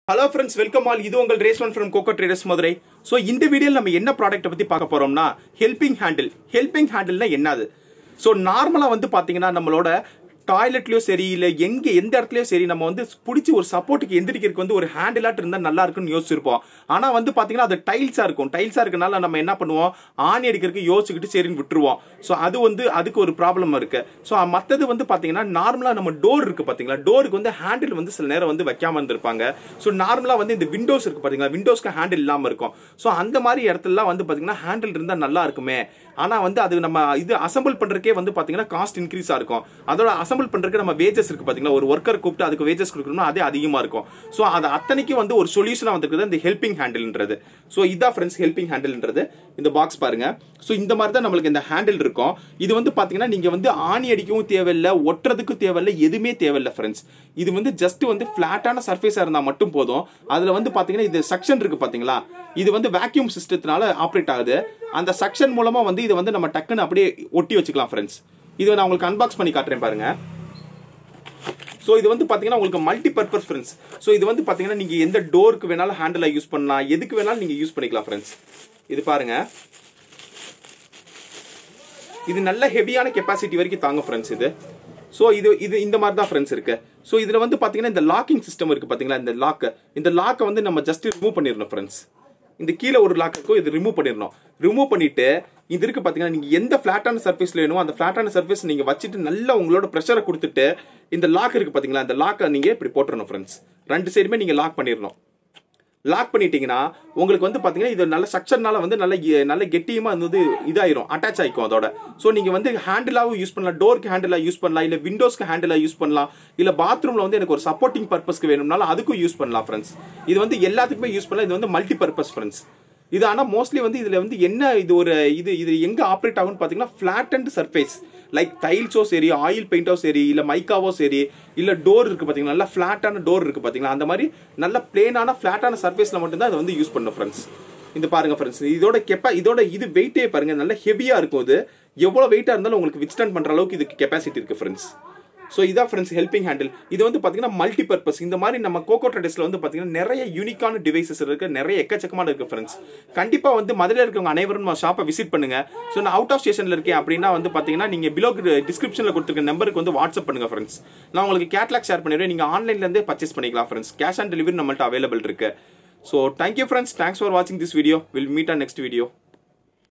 hello friends welcome all இது உங்கள் Rizwan from Coco Traders Madurai so இந்த வீடியோவில் நம்ம என்ன ப்ராடக்ட்டை பற்றி பார்க்க போறோம்னா ஹெல்பிங் ஹேண்டில் ஹெல்பிங் ஹேண்டில்னா என்னது ஸோ நார்மலாக வந்து பார்த்தீங்கன்னா நம்மளோட டாய்லெட்லயும் சரி இல்லை எங்க எந்த இடத்துலயும் சரி நம்ம வந்து பிடிச்சி ஒரு சப்போர்ட்டுக்கு எந்திரிக்கிறதுக்கு வந்து ஒரு ஹேண்டிலாட் இருந்தால் நல்லா இருக்குன்னு யோசிச்சிருப்போம் ஆனால் வந்து பார்த்தீங்கன்னா அது டைல்ஸாக இருக்கும் டைல்ஸாக இருக்கனால நம்ம என்ன பண்ணுவோம் ஆணி அடிக்கிறதுக்கு யோசிச்சுக்கிட்டு சரின்னு விட்டுருவோம் ஸோ அது வந்து அதுக்கு ஒரு ப்ராப்ளம் இருக்கு ஸோ மற்றது வந்து பார்த்தீங்கன்னா நார்மலாக நம்ம டோர் இருக்கு பார்த்தீங்களா டோருக்கு வந்து ஹேண்டில் வந்து சில நேரம் வந்து வைக்காம இருந்திருப்பாங்க ஸோ நார்மலாக வந்து இந்த விண்டோஸ் இருக்கு பார்த்தீங்களா விண்டோஸ்க்கு ஹேண்டில் இல்லாமல் இருக்கும் ஸோ அந்த மாதிரி இடத்துலலாம் வந்து பார்த்தீங்கன்னா ஹேண்டில் இருந்தால் நல்லா இருக்குமே ஆனால் வந்து அது நம்ம இது அசம்பிள் பண்ணுறதுக்கே வந்து பார்த்தீங்கன்னா காஸ்ட் இன்க்ரீஸாக இருக்கும் அதோட அசம்பிள் பண்ணுறதுக்கு நம்ம வேஜஸ் இருக்கு பார்த்தீங்களா ஒரு ஒர்க்கர் கூப்பிட்டு அதுக்கு வேஜஸ் கொடுக்கணும்னா அதே அதிகமாக இருக்கும் ஸோ அது அத்தனைக்கும் வந்து ஒரு சொல்யூஷனாக வந்துருக்குது இந்த ஹெல்பிங் ஹேண்டில்ன்றது ஸோ இதான் ஃப்ரெண்ட்ஸ் ஹெல்பிங் ஹேண்டில்ன்றது இந்த பாக்ஸ் பாருங்க ஸோ இந்த மாதிரி தான் நம்மளுக்கு இந்த ஹேண்டில் இருக்கும் இது வந்து பார்த்தீங்கன்னா நீங்கள் வந்து ஆணி அடிக்கவும் தேவையில்லை ஒட்டுறதுக்கும் தேவையில்லை எதுவுமே தேவையில்லை ஃப்ரெண்ட்ஸ் இது வந்து ஜஸ்ட் வந்து ஃப்ளாட்டான சர்ஃபேஸாக இருந்தால் மட்டும் போதும் அதில் வந்து பார்த்தீங்கன்னா இது செக்ஷன் இருக்கு பார்த்தீங்களா இது வந்து வேக்யூம் சிஸ்டத்தினால ஆப்ரேட் ஆகுது அந்த செக்ஷன் மூலமா வந்து இதை வந்து நம்ம டக்குன்னு அப்படியே ஒட்டி வச்சுக்கலாம் ஃப்ரெண்ட்ஸ் இது நான் உங்களுக்கு அன்பாக்ஸ் பண்ணி காட்டுறேன் பாருங்க ஸோ இது வந்து பார்த்தீங்கன்னா உங்களுக்கு மல்டி பர்பஸ் ஃப்ரெண்ட்ஸ் ஸோ இது வந்து பார்த்தீங்கன்னா நீங்கள் எந்த டோருக்கு வேணாலும் ஹேண்டில் யூஸ் பண்ணலாம் எதுக்கு வேணாலும் நீங்கள் யூஸ் பண்ணிக்கலாம் ஃப்ரெண்ட்ஸ் இது பாருங்க இது நல்ல ஹெவியான கெப்பாசிட்டி வரைக்கும் தாங்க ஃப்ரெண்ட்ஸ் இது ஸோ இது இது இந்த மாதிரி தான் ஃப்ரெண்ட்ஸ் இருக்கு ஸோ இதில் வந்து பார்த்தீங்கன்னா இந்த லாக்கிங் சிஸ்டம் இருக்கு பார்த்தீங்களா இந்த லாக்கு இந்த லாக்கை வந்து நம்ம ஜஸ்ட் ரிமூவ் பண்ணிடணும் ஃப்ரெண்ட்ஸ் இந்த கீழே ஒரு லாக் இருக்கும் இது ரிமூவ் பண்ணிடணும் ரிமூவ் பண்ணிட்டு இது இருக்கு பாத்தீங்கன்னா நீங்க எந்த பிளாட்டான சர்ஃபேஸ்ல வேணுமோ அந்த பிளாட்டான சர்ஃபேஸ் நீங்க வச்சுட்டு நல்லா உங்களோட ப்ரெஷரை கொடுத்துட்டு இந்த லாக் இருக்கு பாத்தீங்களா இந்த லாக்கை நீங்க இப்படி போட்டுறணும் ஃப்ரெண்ட்ஸ் ரெண்டு சைடுமே நீங்க லாக் பண்ணிடணும் லாக் பண்ணிட்டீங்கன்னா உங்களுக்கு வந்து பாத்தீங்கன்னா இது நல்ல ஸ்ட்ரக்சர்னால வந்து நல்ல எ- நல்ல கெட்டியமா வந்து இதாயிரும் அட்டாச் ஆயிக்கும் அதோட ஸோ நீங்க வந்து ஹேண்டிலாவும் யூஸ் பண்ணலாம் டோருக்கு ஹேண்டிலா யூஸ் பண்ணலாம் இல்ல விண்டோஸ்க்கு ஹேண்டிலா யூஸ் பண்ணலாம் இல்ல பாத்ரூம்ல வந்து எனக்கு ஒரு சப்போர்ட்டிங் பர்பஸ்க்கு வேணும்னாலும் அதுக்கும் யூஸ் பண்ணலாம் ஃப்ரெண்ட்ஸ் இது வந்து எல்லாத்துக்குமே யூஸ் பண்ணலாம் இது வந்து மல்டி பர்பஸ் ஃப்ரெண்ட்ஸ் இது ஆனா மோஸ்ட்லி வந்து இதுல வந்து என்ன இது ஒரு இது இது எங்க ஆப்ரேட் ஆகும்னு பாத்தீங்கன்னா ஃபிளாட் அண்ட் சர்ஃபேஸ் லைக் டைல்ஸோ சரி ஆயில் பெயிண்டோ சரி இல்ல மைக்காவோ சரி இல்ல டோர் இருக்கு பாத்தீங்களா நல்ல ஃபிளாட்டான டோர் இருக்கு பாத்தீங்களா அந்த மாதிரி நல்ல பிளேனான ஃபிளாட்டான சர்ஃபேஸ்ல மட்டும் தான் அதை வந்து யூஸ் பண்ணும் ஃப்ரெண்ட்ஸ் இந்த பாருங்க ஃப்ரெண்ட்ஸ் இதோட கெப்பா இதோட இது வெயிட்டே பாருங்க நல்ல ஹெவியா இருக்கும் இது எவ்வளவு வெயிட்டா இருந்தாலும் உங்களுக்கு வித்ஸ்டாண்ட் பண்ற அளவுக்கு இதுக்கு கெப்பாசிட்டி இருக்கு ஃப்ரெண்ட்ஸ் ஸோ இதான் ஃப்ரெண்ட்ஸ் ஹெல்பிங் ஹேண்டில் இது வந்து பார்த்தீங்கன்னா மல்டி பர்பஸ் இந்த மாதிரி நம்ம கோகோ ட்ரெடர்ஸ்ல வந்து பார்த்தீங்கன்னா நிறைய யூனிக்கான டிவைசஸ் இருக்கு நிறைய எக்கச்சக்கமான இருக்கு ஃப்ரெண்ட்ஸ் கண்டிப்பாக வந்து மதுரையில் இருக்கவங்க அனைவரும் நம்ம ஷாப்பை விசிட் பண்ணுங்க ஸோ நான் அவுட் ஆஃப் ஸ்டேஷனில் இருக்கேன் அப்படின்னா வந்து பார்த்தீங்கன்னா நீங்கள் பிலோ டிஸ்கிரிப்ஷனில் கொடுத்துருக்க நம்பருக்கு வந்து வாட்ஸ்அப் பண்ணுங்க ஃப்ரெண்ட்ஸ் நான் உங்களுக்கு கேட்லாக் ஷேர் பண்ணிடுவேன் நீங்கள் ஆன்லைன்லேருந்தே பர்ச்சேஸ் பண்ணிக்கலாம் ஃப்ரெண்ட்ஸ் கேஷ் ஆன் டெலிவரி நம்மள்ட்ட அவைலபிள் இருக்கு so thank you friends thanks for வாட்சிங் this video will meet on next video